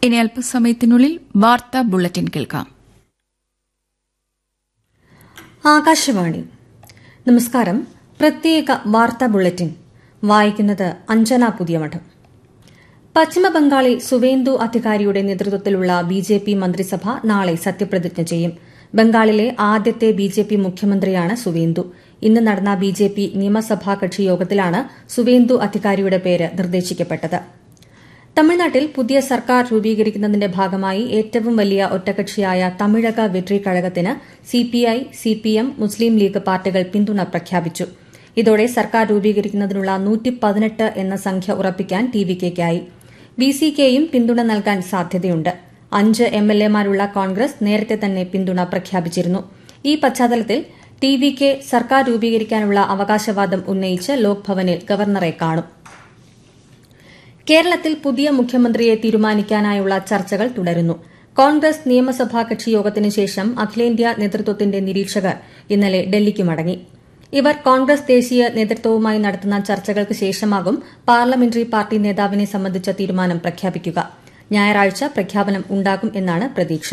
ഇനി അല്പസമയത്തിനുള്ളിൽ വാർത്താ ബുള്ളറ്റിൻ കേൾക്കാം ആകാശവാണി നമസ്കാരം പ്രത്യേക വാർത്താ ബുള്ളറ്റിൻ വായിക്കുന്നത് അഞ്ജന പുതിയമഠം പശ്ചിമബംഗാളിൽ സുവേന്ദു അധികാരിയുടെ നേതൃത്വത്തിലുള്ള ബി ജെ പി മന്ത്രിസഭ നാളെ സത്യപ്രതിജ്ഞ ചെയ്യും ബംഗാളിലെ ആദ്യത്തെ ബി ജെ പി മുഖ്യമന്ത്രിയാണ് സുവേന്ദു ഇന്ന് നടന്ന ബി ജെ പി നിയമസഭാ കക്ഷി യോഗത്തിലാണ് സുവേന്ദു അധികാരിയുടെ പേര് നിർദ്ദേശിക്കപ്പെട്ടത് തമിഴ്നാട്ടിൽ പുതിയ സർക്കാർ രൂപീകരിക്കുന്നതിന്റെ ഭാഗമായി ഏറ്റവും വലിയ ഒറ്റകക്ഷിയായ തമിഴക വെട്രി കഴകത്തിന് സിപിഐ സിപിഎം മുസ്ലിം ലീഗ് പാർട്ടികൾ പിന്തുണ പ്രഖ്യാപിച്ചു ഇതോടെ സർക്കാർ രൂപീകരിക്കുന്നതിനുള്ള നൂറ്റിപ്പതിനെട്ട് എന്ന സംഖ്യ ഉറപ്പിക്കാൻ ടി വി കെയ്ക്കായി ബി സി കെയും പിന്തുണ നൽകാൻ സാധ്യതയുണ്ട് അഞ്ച് എം എൽ എമാരുള്ള കോൺഗ്രസ് നേരത്തെ തന്നെ പിന്തുണ പ്രഖ്യാപിച്ചിരുന്നു ഈ പശ്ചാത്തലത്തിൽ ടി വി കെ സർക്കാർ രൂപീകരിക്കാനുള്ള അവകാശവാദം ഉന്നയിച്ച് ലോക്ഭവനിൽ ഗവർണറെ കാണും കേരളത്തിൽ പുതിയ മുഖ്യമന്ത്രിയെ തീരുമാനിക്കാനായുള്ള ചർച്ചകൾ തുടരുന്നു കോൺഗ്രസ് നിയമസഭാ കക്ഷി യോഗത്തിന് ശേഷം അഖിലേന്ത്യാ നേതൃത്വത്തിന്റെ നിരീക്ഷകർ ഇന്നലെ ഡൽഹിക്ക് മടങ്ങി ഇവർ കോൺഗ്രസ് ദേശീയ നേതൃത്വവുമായി നടത്തുന്ന ചർച്ചകൾക്ക് ശേഷമാകും പാർലമെന്ററി പാർട്ടി നേതാവിനെ സംബന്ധിച്ച തീരുമാനം പ്രഖ്യാപിക്കുക ഞായറാഴ്ച പ്രഖ്യാപനം ഉണ്ടാകും എന്നാണ് പ്രതീക്ഷ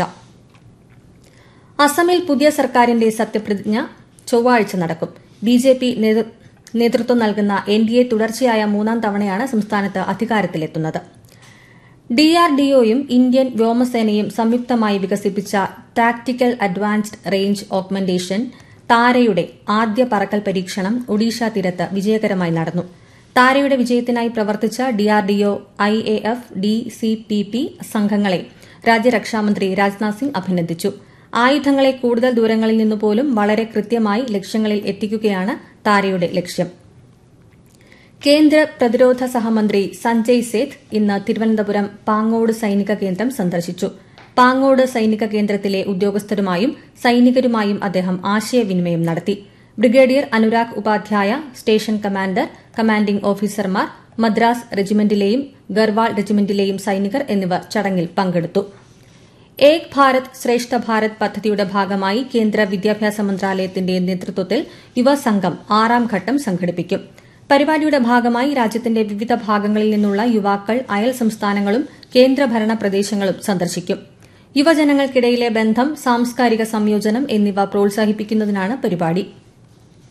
അസമിൽ പുതിയ സർക്കാരിന്റെ സത്യപ്രതിജ്ഞ ചൊവ്വാഴ്ച നടക്കും ബി ജെ പി നേതൃത്വം നൽകുന്ന എൻ ഡി എ തുടർച്ചയായ മൂന്നാം തവണയാണ് സംസ്ഥാനത്ത് അധികാരത്തിലെത്തുന്നത് ഡിആർഡിഒയും ഇന്ത്യൻ വ്യോമസേനയും സംയുക്തമായി വികസിപ്പിച്ച ടാക്ടിക്കൽ അഡ്വാൻസ്ഡ് റേഞ്ച് ഓഗ്മെന്റേഷൻ താരയുടെ ആദ്യ പറക്കൽ പരീക്ഷണം ഒഡീഷ തീരത്ത് വിജയകരമായി നടന്നു താരയുടെ വിജയത്തിനായി പ്രവർത്തിച്ച DRDO I A F D C P P സംഘങ്ങളെ രാജ്യരക്ഷാമന്ത്രി രാജ്നാഥ് സിംഗ് അഭിനന്ദിച്ചു ആയുധങ്ങളെ കൂടുതൽ ദൂരങ്ങളിൽ നിന്നുപോലും വളരെ കൃത്യമായി ലക്ഷ്യങ്ങളിൽ എത്തിക്കുകയാണ് താരയുടെ ലക്ഷ്യം കേന്ദ്ര പ്രതിരോധ സഹമന്ത്രി സഞ്ജയ് സേത്ത് ഇന്ന് തിരുവനന്തപുരം പാങ്ങോട് സൈനിക കേന്ദ്രം സന്ദർശിച്ചു പാങ്ങോട് സൈനിക കേന്ദ്രത്തിലെ ഉദ്യോഗസ്ഥരുമായും സൈനികരുമായും അദ്ദേഹം ആശയവിനിമയം നടത്തി brigadier Anurag Upadhyay station commander commanding ഓഫീസർമാർ മദ്രാസ് റെജിമെന്റിലെയും ഗർവാൾ റെജിമെന്റിലെയും സൈനികർ എന്നിവർ ചടങ്ങിൽ പങ്കെടുത്തു ഏക് ഭാരത് ശ്രേഷ്ഠ ഭാരത് പദ്ധതിയുടെ ഭാഗമായി കേന്ദ്ര വിദ്യാഭ്യാസ മന്ത്രാലയത്തിന്റെ നേതൃത്വത്തിൽ യുവസംഘം ആറാം ഘട്ടം സംഘടിപ്പിക്കും പരിപാടിയുടെ ഭാഗമായി രാജ്യത്തിന്റെ വിവിധ ഭാഗങ്ങളിൽ നിന്നുള്ള യുവാക്കൾ അയൽ സംസ്ഥാനങ്ങളും കേന്ദ്രഭരണ പ്രദേശങ്ങളും സന്ദർശിക്കും യുവജനങ്ങൾക്കിടയിലെ ബന്ധം സാംസ്കാരിക സംയോജനം എന്നിവ പ്രോത്സാഹിപ്പിക്കുന്നതിനാണ് പരിപാടി